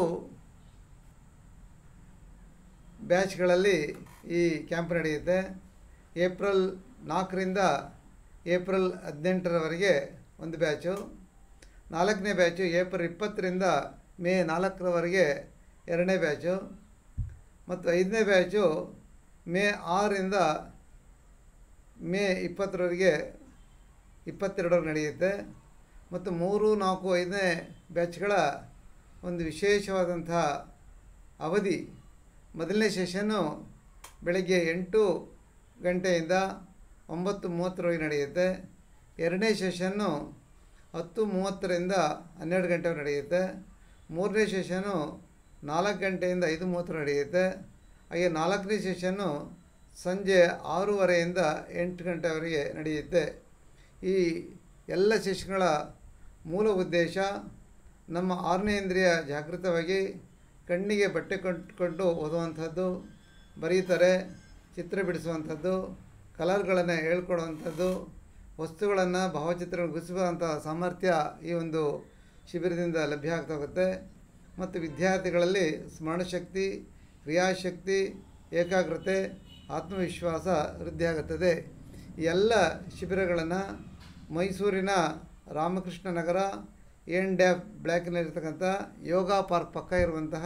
ಬ್ಯಾಚ್ಗಳಲ್ಲಿ ಈ ಕ್ಯಾಂಪ್ ನಡೆಯುತ್ತೆ ಏಪ್ರಿಲ್ ನಾಲ್ಕರಿಂದ ಏಪ್ರಿಲ್ ಹದಿನೆಂಟರವರೆಗೆ ಒಂದು ಬ್ಯಾಚು ನಾಲ್ಕನೇ ಬ್ಯಾಚು ಏಪ್ರಿಲ್ ಇಪ್ಪತ್ತರಿಂದ ಮೇ ನಾಲ್ಕರವರೆಗೆ ಎರಡನೇ ಬ್ಯಾಚು ಮತ್ತು ಐದನೇ ಬ್ಯಾಚು ಮೇ ಆರರಿಂದ ಮೇ ಇಪ್ಪತ್ತರವರೆಗೆ ಇಪ್ಪತ್ತೆರಡರವರೆಗೆ ನಡೆಯುತ್ತೆ ಮತ್ತು ಮೂರು ನಾಲ್ಕು ಐದನೇ ಬ್ಯಾಚ್ಗಳ ಒಂದು ವಿಶೇಷವಾದಂಥ ಅವಧಿ ಮೊದಲನೇ ಸೆಷನ್ನು ಬೆಳಗ್ಗೆ ಎಂಟು ಗಂಟೆಯಿಂದ ಒಂಬತ್ತು ಮೂವತ್ತರವರೆಗೆ ನಡೆಯುತ್ತೆ ಎರಡನೇ ಸೆಷನ್ನು ಹತ್ತು ಮೂವತ್ತರಿಂದ ಹನ್ನೆರಡು ಗಂಟೆವರೆಗೆ ನಡೆಯುತ್ತೆ ಮೂರನೇ ಸೆಷನ್ನು ನಾಲ್ಕು ಗಂಟೆಯಿಂದ ಐದು ಮೂವತ್ತರ ನಡೆಯುತ್ತೆ ಹಾಗೆ ನಾಲ್ಕನೇ ಸೆಷನ್ನು ಸಂಜೆ ಆರೂವರೆಯಿಂದ ಎಂಟು ಗಂಟೆವರೆಗೆ ನಡೆಯುತ್ತೆ ಈ ಎಲ್ಲ ಸೆಷನ್ಗಳ ಮೂಲ ಉದ್ದೇಶ ನಮ್ಮ ಆರನೇಂದ್ರಿಯ ಜಾಗೃತವಾಗಿ ಕಣ್ಣಿಗೆ ಬಟ್ಟೆ ಕಟ್ಕೊಂಡು ಓದುವಂಥದ್ದು ಬರೀತಾರೆ ಚಿತ್ರ ಬಿಡಿಸುವಂಥದ್ದು ಕಲರ್ಗಳನ್ನು ಹೇಳ್ಕೊಡುವಂಥದ್ದು ವಸ್ತುಗಳನ್ನು ಭಾವಚಿತ್ರ ಗುರುತಿಸುವಂಥ ಸಾಮರ್ಥ್ಯ ಈ ಒಂದು ಶಿಬಿರದಿಂದ ಲಭ್ಯ ಆಗ್ತಾ ಹೋಗುತ್ತೆ ಮತ್ತು ವಿದ್ಯಾರ್ಥಿಗಳಲ್ಲಿ ಸ್ಮರಣಶಕ್ತಿ ಕ್ರಿಯಾಶಕ್ತಿ ಏಕಾಗ್ರತೆ ಆತ್ಮವಿಶ್ವಾಸ ವೃದ್ಧಿಯಾಗುತ್ತದೆ ಈ ಎಲ್ಲ ಶಿಬಿರಗಳನ್ನು ಮೈಸೂರಿನ ರಾಮಕೃಷ್ಣ ನಗರ ಎನ್ ಡ್ಯಾಫ್ ಬ್ಲ್ಯಾಕ್ನಲ್ಲಿರ್ತಕ್ಕಂಥ ಯೋಗ ಪಾರ್ಕ್ ಪಕ್ಕ ಇರುವಂತಹ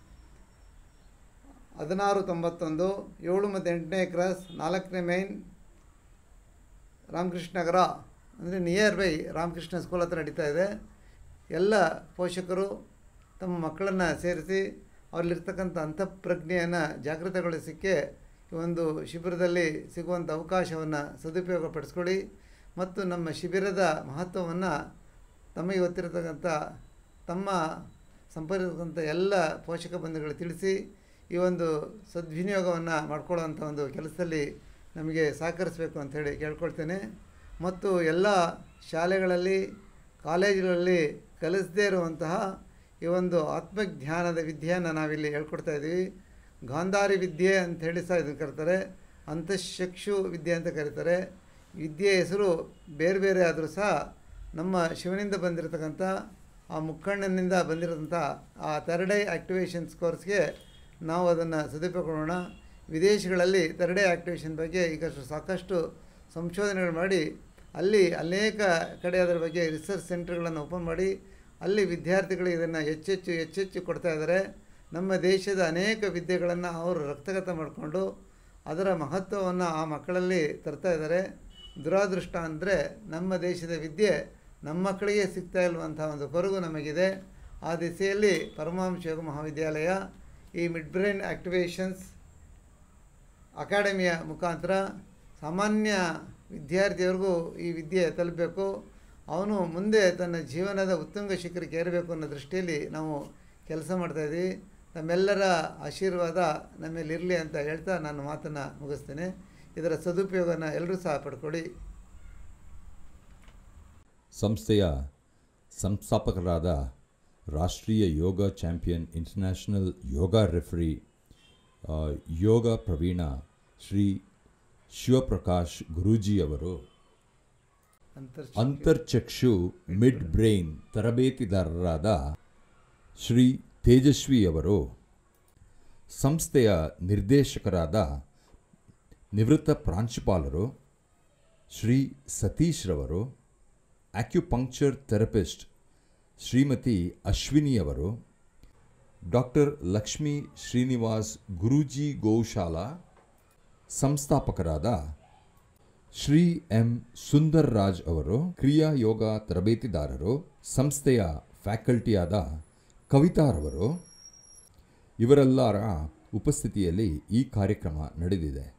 ಹದಿನಾರು ತೊಂಬತ್ತೊಂದು ಏಳು ಮತ್ತು ಎಂಟನೇ ಕ್ರಾಸ್ ನಾಲ್ಕನೇ ಮೈನ್ ರಾಮಕೃಷ್ಣ ನಗರ ಅಂದರೆ ನಿಯರ್ ಬೈ ರಾಮಕೃಷ್ಣ ಸ್ಕೂಲ್ ಹತ್ರ ನಡೀತಾ ಇದೆ ಎಲ್ಲ ಪೋಷಕರು ತಮ್ಮ ಮಕ್ಕಳನ್ನು ಸೇರಿಸಿ ಅವರಲ್ಲಿರ್ತಕ್ಕಂಥ ಅಂತಃಪ್ರಜ್ಞೆಯನ್ನು ಜಾಗೃತಗೊಳಿಸಲಿಕ್ಕೆ ಈ ಒಂದು ಶಿಬಿರದಲ್ಲಿ ಸಿಗುವಂಥ ಅವಕಾಶವನ್ನು ಸದುಪಯೋಗಪಡಿಸ್ಕೊಳ್ಳಿ ಮತ್ತು ನಮ್ಮ ಶಿಬಿರದ ಮಹತ್ವವನ್ನು ತಮಗೆ ಗೊತ್ತಿರತಕ್ಕಂಥ ತಮ್ಮ ಸಂಪರ್ಕದಂಥ ಎಲ್ಲ ಪೋಷಕ ಬಂಧುಗಳು ತಿಳಿಸಿ ಈ ಒಂದು ಸದ್ವಿನಿಯೋಗವನ್ನು ಮಾಡ್ಕೊಳ್ಳೋವಂಥ ಒಂದು ಕೆಲಸದಲ್ಲಿ ನಮಗೆ ಸಹಕರಿಸಬೇಕು ಅಂಥೇಳಿ ಕೇಳ್ಕೊಳ್ತೇನೆ ಮತ್ತು ಎಲ್ಲ ಶಾಲೆಗಳಲ್ಲಿ ಕಾಲೇಜುಗಳಲ್ಲಿ ಕಲಿಸದೇ ಇರುವಂತಹ ಈ ಒಂದು ಆತ್ಮಜ್ಞಾನದ ವಿದ್ಯೆಯನ್ನು ನಾವಿಲ್ಲಿ ಹೇಳ್ಕೊಡ್ತಾ ಇದ್ದೀವಿ ಗಾಂಧಾರಿ ವಿದ್ಯೆ ಅಂಥೇಳಿ ಸಹ ಇದನ್ನು ಕರೀತಾರೆ ಅಂತಃಚಕ್ಷು ವಿದ್ಯೆ ಅಂತ ಕರೀತಾರೆ ವಿದ್ಯೆ ಹೆಸರು ಬೇರೆ ಬೇರೆ ಆದರೂ ಸಹ ನಮ್ಮ ಶಿವನಿಂದ ಬಂದಿರತಕ್ಕಂಥ ಆ ಮುಕ್ಕಣ್ಣನಿಂದ ಬಂದಿರತಕ್ಕಂಥ ಆ ಥರ್ಡ್ ಐ ಆ್ಯಕ್ಟಿವೇಷನ್ಸ್ ಕೋರ್ಸ್ಗೆ ನಾವು ಅದನ್ನು ಸದುಪಯೋಗಗೊಳ್ಳೋಣ ವಿದೇಶಗಳಲ್ಲಿ ಥರ್ಡ್ ಐ ಆ್ಯಕ್ಟಿವೇಷನ್ ಬಗ್ಗೆ ಈಗ ಸಾಕಷ್ಟು ಸಂಶೋಧನೆಗಳು ಮಾಡಿ ಅಲ್ಲಿ ಅನೇಕ ಕಡೆ ಅದರ ಬಗ್ಗೆ ರಿಸರ್ಚ್ ಸೆಂಟರ್ಗಳನ್ನು ಓಪನ್ ಮಾಡಿ ಅಲ್ಲಿ ವಿದ್ಯಾರ್ಥಿಗಳು ಇದನ್ನು ಹೆಚ್ಚೆಚ್ಚು ಹೆಚ್ಚೆಚ್ಚು ಕೊಡ್ತಾ ಇದ್ದಾರೆ ನಮ್ಮ ದೇಶದ ಅನೇಕ ವಿದ್ಯೆಗಳನ್ನು ಅವರು ರಕ್ತಗತ ಮಾಡಿಕೊಂಡು ಅದರ ಮಹತ್ವವನ್ನು ಆ ಮಕ್ಕಳಲ್ಲಿ ತರ್ತಾ ಇದ್ದಾರೆ ದುರಾದೃಷ್ಟ ಅಂದರೆ ನಮ್ಮ ದೇಶದ ವಿದ್ಯೆ ನಮ್ಮ ಮಕ್ಕಳಿಗೆ ಸಿಗ್ತಾ ಇಲ್ವಂಥ ಒಂದು ಕೊರಗು ನಮಗಿದೆ ಆ ದಿಸೆಯಲ್ಲಿ ಪರಮಹಂಸ ಯೋಗ ಮಹಾವಿದ್ಯಾಲಯ ಈ ಮಿಡ್ ಬ್ರೈನ್ ಆ್ಯಕ್ಟಿವೇಷನ್ಸ್ ಅಕಾಡೆಮಿಯ ಮುಖಾಂತರ ಸಾಮಾನ್ಯ ವಿದ್ಯಾರ್ಥಿಯವ್ರಿಗೂ ಈ ವಿದ್ಯೆ ತಲುಪಬೇಕು ಅವನು ಮುಂದೆ ತನ್ನ ಜೀವನದ ಉತ್ತುಂಗ ಶಿಖರಕ್ಕೆ ಏರಬೇಕು ಅನ್ನೋ ದೃಷ್ಟಿಯಲ್ಲಿ ನಾವು ಕೆಲಸ ಮಾಡ್ತಾಯಿದ್ದೀವಿ ತಮ್ಮೆಲ್ಲರ ಆಶೀರ್ವಾದ ನಮ್ಮಲ್ಲಿರಲಿ ಅಂತ ಹೇಳ್ತಾ ನಾನು ಮಾತನ್ನು ಮುಗಿಸ್ತೇನೆ ಇದರ ಸದುಪಯೋಗನ ಎಲ್ಲರೂ ಸಹ ಪಡ್ಕೊಳ್ಳಿ ಸಂಸ್ಥೆಯ ಸಂಸ್ಥಾಪಕರಾದ ರಾಷ್ಟ್ರೀಯ yoga champion international yoga referee ಆ, ಯೋಗ ಪ್ರವೀಣ ಶ್ರೀ ಶಿವಪ್ರಕಾಶ್ ಗುರೂಜಿಯವರು ಅಂತರ್ ಅಂತರ್ಚಕ್ಷು ಮಿಡ್ ಬ್ರೈನ್ ತರಬೇತಿದಾರರಾದ ಶ್ರೀ ತೇಜಸ್ವಿಯವರು ಸಂಸ್ಥೆಯ ನಿರ್ದೇಶಕರಾದ ನಿವೃತ್ತ ಪ್ರಾಂಶುಪಾಲರು ಶ್ರೀ ಸತೀಶ್ ರವರು ಆಕ್ಯುಪಂಕ್ಚರ್ ಥೆರಪಿಸ್ಟ್ ಶ್ರೀಮತಿ ಅಶ್ವಿನಿಯವರು ಡಾಕ್ಟರ್ ಲಕ್ಷ್ಮೀ ಶ್ರೀನಿವಾಸ್ ಗುರೂಜಿ ಗೋಶಾಲಾ ಸಂಸ್ಥಾಪಕರಾದ ಶ್ರೀ ಎಂ ಸುಂದರ್ ರಾಜ್ ಅವರು ಕ್ರಿಯಾ ಯೋಗ ತರಬೇತಿದಾರರು ಸಂಸ್ಥೆಯ ಫ್ಯಾಕಲ್ಟಿಯಾದ ಕವಿತಾರವರು ಇವರೆಲ್ಲರ ಉಪಸ್ಥಿತಿಯಲ್ಲಿ ಈ ಕಾರ್ಯಕ್ರಮ ನಡೆದಿದೆ